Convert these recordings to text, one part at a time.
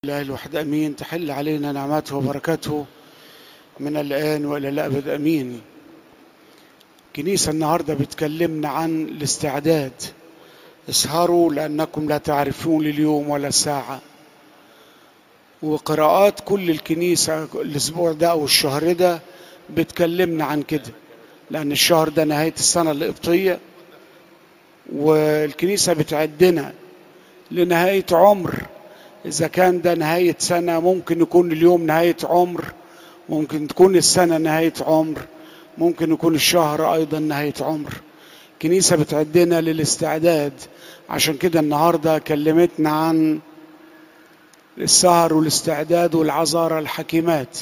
الله الوحد امين تحل علينا نعمته وبركاته من الان والى الابد امين كنيسه النهارده بتكلمنا عن الاستعداد اسهروا لانكم لا تعرفون اليوم ولا الساعه وقراءات كل الكنيسه الاسبوع ده او الشهر ده بتكلمنا عن كده لان الشهر ده نهايه السنه القبطيه والكنيسه بتعدنا لنهايه عمر إذا كان ده نهاية سنة ممكن يكون اليوم نهاية عمر ممكن تكون السنة نهاية عمر ممكن يكون الشهر أيضا نهاية عمر كنيسة بتعدنا للاستعداد عشان كده النهاردة كلمتنا عن السهر والاستعداد والعذارى الحكيمات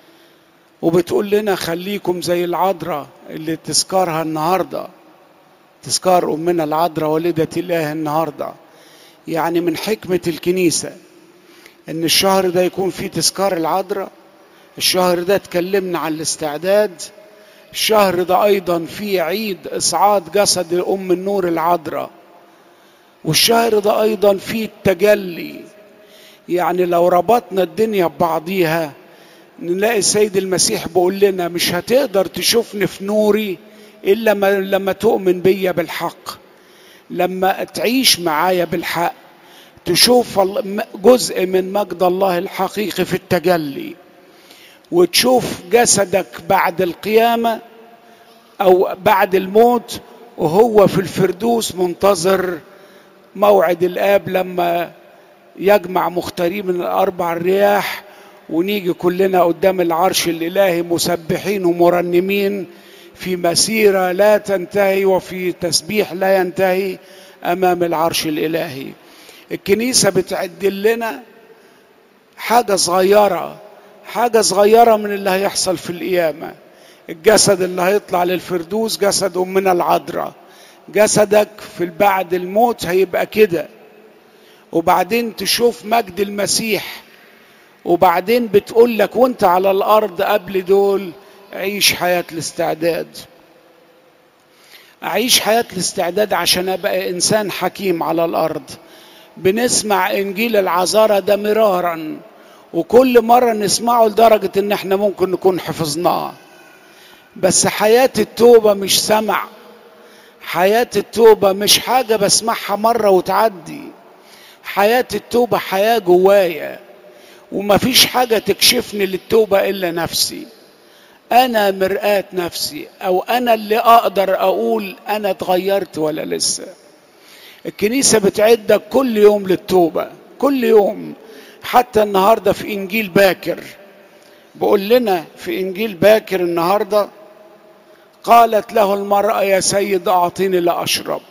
وبتقول لنا خليكم زي العذراء اللي تذكرها النهارده تذكار أمنا العذراء والدة الله النهارده يعني من حكمة الكنيسة ان الشهر ده يكون فيه تذكار العذراء الشهر ده اتكلمنا عن الاستعداد الشهر ده ايضا فيه عيد اصعاد جسد ام النور العذراء والشهر ده ايضا فيه التجلي يعني لو ربطنا الدنيا ببعضيها نلاقي السيد المسيح بيقول لنا مش هتقدر تشوفني في نوري الا لما تؤمن بيا بالحق لما تعيش معايا بالحق تشوف جزء من مجد الله الحقيقي في التجلي وتشوف جسدك بعد القيامة أو بعد الموت وهو في الفردوس منتظر موعد الآب لما يجمع مختارين من الأربع الرياح ونيجي كلنا قدام العرش الإلهي مسبحين ومرنمين في مسيرة لا تنتهي وفي تسبيح لا ينتهي أمام العرش الإلهي الكنيسة بتعدل لنا حاجة صغيرة حاجة صغيرة من اللي هيحصل في القيامة الجسد اللي هيطلع للفردوس جسد أمنا العذراء جسدك في بعد الموت هيبقى كده وبعدين تشوف مجد المسيح وبعدين بتقول لك وانت على الأرض قبل دول أعيش حياة الاستعداد أعيش حياة الاستعداد عشان أبقى إنسان حكيم على الأرض بنسمع إنجيل العذارى ده مرارا وكل مرة نسمعه لدرجة إن إحنا ممكن نكون حفظناه بس حياة التوبة مش سمع حياة التوبة مش حاجة بسمعها مرة وتعدي حياة التوبة حياة جوايا ومفيش حاجة تكشفني للتوبة إلا نفسي انا مرآة نفسي او انا اللي اقدر اقول انا اتغيرت ولا لسه الكنيسة بتعدك كل يوم للتوبة كل يوم حتى النهاردة في انجيل باكر بقول لنا في انجيل باكر النهاردة قالت له المرأة يا سيد اعطيني لاشرب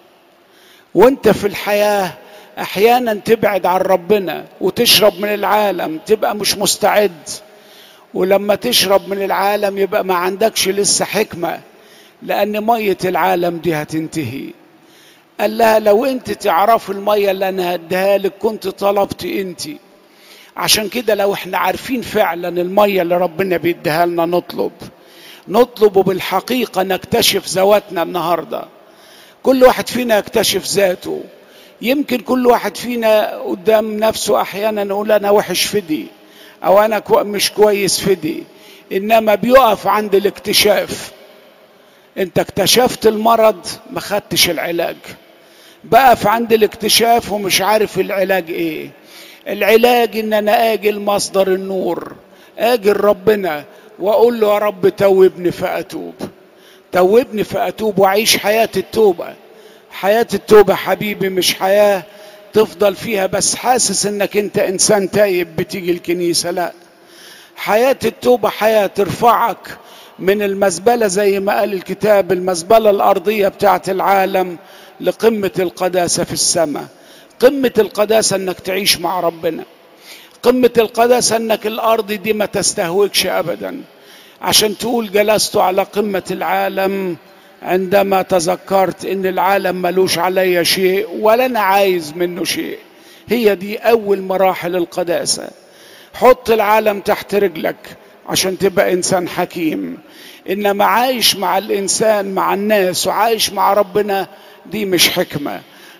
وانت في الحياة احيانا تبعد عن ربنا وتشرب من العالم تبقى مش مستعد ولما تشرب من العالم يبقى ما عندكش لسه حكمة لأن مية العالم دي هتنتهي قال لها لو انت تعرف المية اللي انا هديها لك كنت طلبت انت عشان كده لو احنا عارفين فعلا المية اللي ربنا بيديها لنا نطلب نطلب بالحقيقة نكتشف ذواتنا النهاردة كل واحد فينا يكتشف ذاته يمكن كل واحد فينا قدام نفسه احيانا يقول انا وحش في دي او انا مش كويس في دي انما بيقف عند الاكتشاف انت اكتشفت المرض ما خدتش العلاج بقف عند الاكتشاف ومش عارف العلاج ايه العلاج ان انا اجي لمصدر النور اجي لربنا واقول له يا رب توبني فاتوب توبني فاتوب واعيش حياه التوبه حياه التوبه حبيبي مش حياه تفضل فيها بس حاسس انك انت انسان تايب بتيجي الكنيسة لا حياة التوبة حياة ترفعك من المزبلة زي ما قال الكتاب المزبلة الأرضية بتاعت العالم لقمة القداسة في السماء قمة القداسة انك تعيش مع ربنا قمة القداسة انك الأرض دي ما تستهوكش أبدا عشان تقول جلست على قمة العالم عندما تذكرت ان العالم ملوش عليا شيء ولا انا عايز منه شيء هي دي اول مراحل القداسه حط العالم تحت رجلك عشان تبقى انسان حكيم انما عايش مع الانسان مع الناس وعايش مع ربنا دي مش حكمه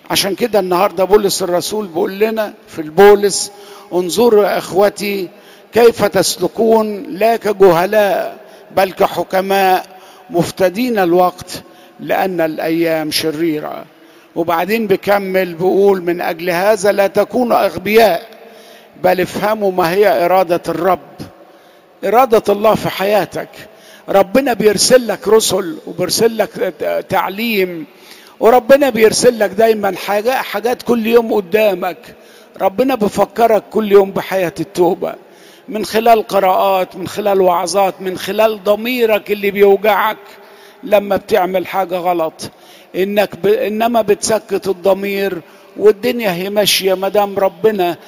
عشان كده النهارده بولس الرسول بيقول لنا في البولس انظروا يا اخوتي كيف تسلكون لا كجهلاء بل كحكماء مفتدين الوقت لان الايام شريره وبعدين بكمل بيقول من اجل هذا لا تكونوا اغبياء بل افهموا ما هي اراده الرب اراده الله في حياتك ربنا بيرسل لك رسل وبيرسل لك تعليم وربنا بيرسل لك دايما حاجات حاجات كل يوم قدامك ربنا بيفكرك كل يوم بحياه التوبه من خلال قراءات من خلال وعظات من خلال ضميرك اللي بيوجعك لما بتعمل حاجه غلط انك ب... انما بتسكت الضمير والدنيا هي ماشيه ما دام ربنا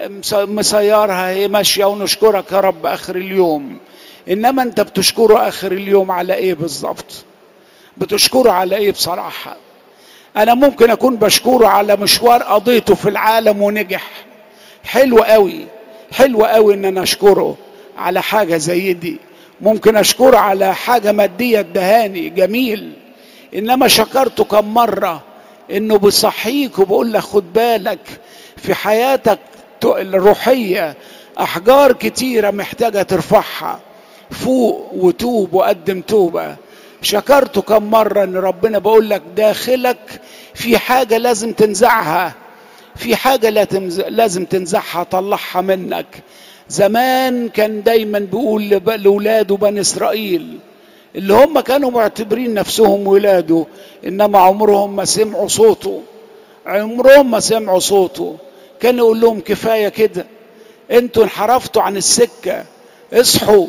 مسيرها هي ماشيه ونشكرك يا رب اخر اليوم انما انت بتشكره اخر اليوم على ايه بالظبط بتشكره على ايه بصراحه انا ممكن اكون بشكره على مشوار قضيته في العالم ونجح حلو قوي حلو قوي ان انا اشكره على حاجه زي دي ممكن اشكره على حاجه ماديه ادهاني جميل انما شكرته كم مره انه بيصحيك وبقول لك خد بالك في حياتك الروحيه احجار كتيره محتاجه ترفعها فوق وتوب وقدم توبه شكرته كم مره ان ربنا بقول لك داخلك في حاجه لازم تنزعها في حاجه لازم تنزعها طلعها منك زمان كان دايما بيقول لاولاده بني اسرائيل اللي هم كانوا معتبرين نفسهم ولاده انما عمرهم ما سمعوا صوته عمرهم ما سمعوا صوته كان يقول لهم كفايه كده انتوا انحرفتوا عن السكه اصحوا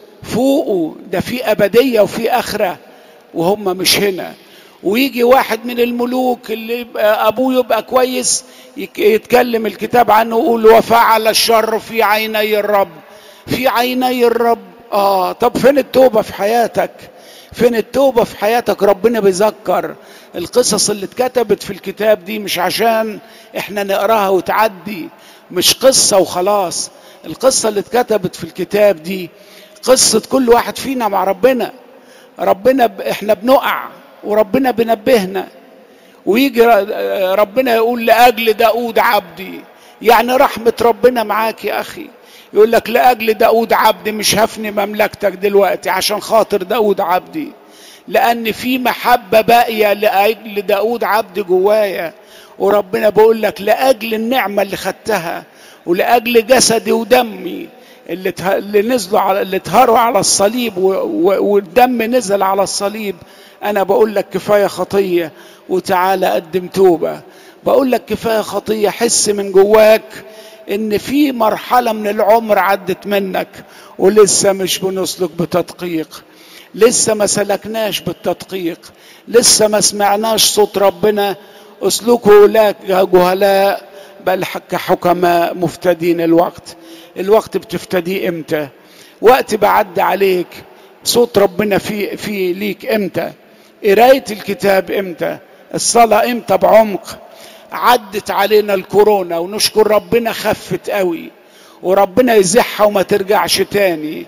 فوقوا ده في ابديه وفي اخره وهم مش هنا ويجي واحد من الملوك اللي يبقى ابوه يبقى كويس يتكلم الكتاب عنه ويقول وفعل الشر في عيني الرب في عيني الرب اه طب فين التوبه في حياتك فين التوبه في حياتك ربنا بيذكر القصص اللي اتكتبت في الكتاب دي مش عشان احنا نقراها وتعدي مش قصه وخلاص القصه اللي اتكتبت في الكتاب دي قصه كل واحد فينا مع ربنا ربنا ب... احنا بنقع وربنا بينبهنا ويجي ربنا يقول لاجل داود عبدي يعني رحمه ربنا معاك يا اخي يقول لك لاجل داود عبدي مش هفني مملكتك دلوقتي عشان خاطر داود عبدي لان في محبه باقيه لاجل داود عبدي جوايا وربنا بيقول لك لاجل النعمه اللي خدتها ولاجل جسدي ودمي اللي اللي نزلوا على اللي اتهروا على الصليب والدم نزل على الصليب انا بقول لك كفايه خطيه وتعالى قدم توبه بقول لك كفايه خطيه حس من جواك ان في مرحله من العمر عدت منك ولسه مش بنسلك بتدقيق لسه ما سلكناش بالتدقيق لسه ما سمعناش صوت ربنا اسلكوا لا جهلاء بل كحكماء مفتدين الوقت الوقت بتفتديه امتى وقت بعد عليك صوت ربنا في في ليك امتى قرايه الكتاب امتى الصلاه امتى بعمق عدت علينا الكورونا ونشكر ربنا خفت قوي وربنا يزحها وما ترجعش تاني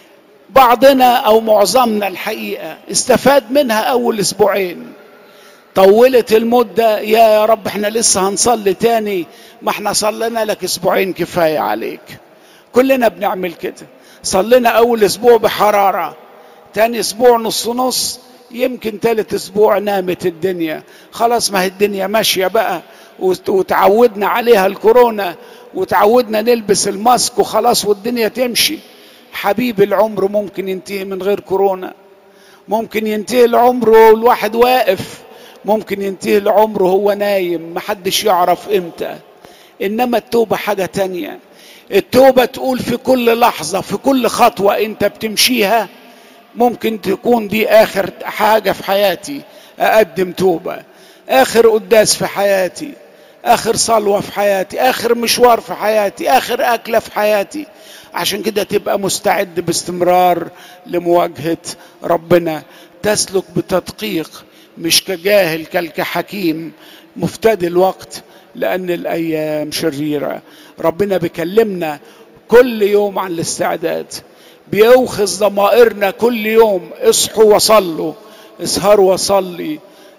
بعضنا او معظمنا الحقيقه استفاد منها اول اسبوعين طولت المدة يا رب احنا لسه هنصلي تاني ما احنا صلينا لك اسبوعين كفاية عليك كلنا بنعمل كده صلينا اول اسبوع بحرارة تاني اسبوع نص نص يمكن تالت اسبوع نامت الدنيا خلاص ما هي الدنيا ماشية بقى وتعودنا عليها الكورونا وتعودنا نلبس الماسك وخلاص والدنيا تمشي حبيب العمر ممكن ينتهي من غير كورونا ممكن ينتهي العمر والواحد واقف ممكن ينتهي العمر وهو نايم محدش يعرف امتى انما التوبة حاجة تانية التوبة تقول في كل لحظة في كل خطوة انت بتمشيها ممكن تكون دي اخر حاجة في حياتي اقدم توبة اخر قداس في حياتي اخر صلوة في حياتي اخر مشوار في حياتي اخر اكلة في حياتي عشان كده تبقى مستعد باستمرار لمواجهة ربنا تسلك بتدقيق مش كجاهل كالكحكيم مفتدي الوقت لأن الأيام شريرة ربنا بيكلمنا كل يوم عن الاستعداد بيوخذ ضمائرنا كل يوم اصحوا وصلوا اسهروا وصلي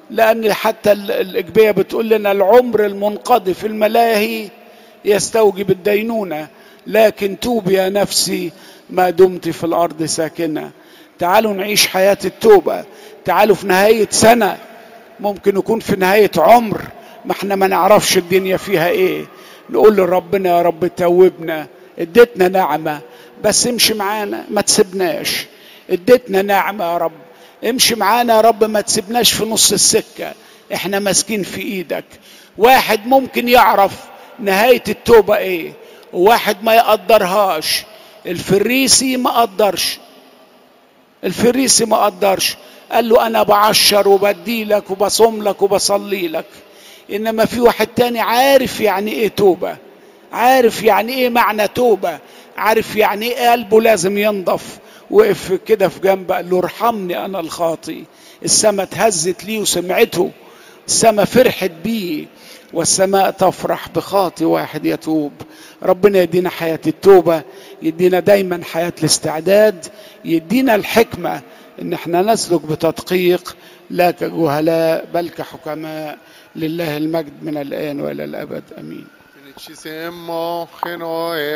لأن حتى ال- الإجبية بتقول لنا العمر المنقضي في الملاهي يستوجب الدينونة لكن توب يا نفسي ما دمت في الأرض ساكنة تعالوا نعيش حياة التوبة تعالوا في نهاية سنة ممكن يكون في نهاية عمر ما احنا ما نعرفش الدنيا فيها ايه نقول لربنا يا رب توبنا اديتنا نعمة بس امشي معانا ما تسيبناش اديتنا نعمة يا رب امشي معانا يا رب ما تسيبناش في نص السكة احنا ماسكين في ايدك واحد ممكن يعرف نهاية التوبة ايه وواحد ما يقدرهاش الفريسي ما قدرش الفريسي ما قدرش قال له انا بعشر وبدي لك وبصوم لك وبصلي لك انما في واحد تاني عارف يعني ايه توبه عارف يعني ايه معنى توبه عارف يعني ايه قلبه لازم ينضف وقف كده في جنب قال له ارحمني انا الخاطي السماء اتهزت ليه وسمعته السماء فرحت بيه والسماء تفرح بخاطي واحد يتوب ربنا يدينا حياة التوبة يدينا دايما حياة الاستعداد يدينا الحكمة ان احنا نسلك بتدقيق لا كجهلاء بل كحكماء لله المجد من الآن وإلى الأبد أمين Ci siamo,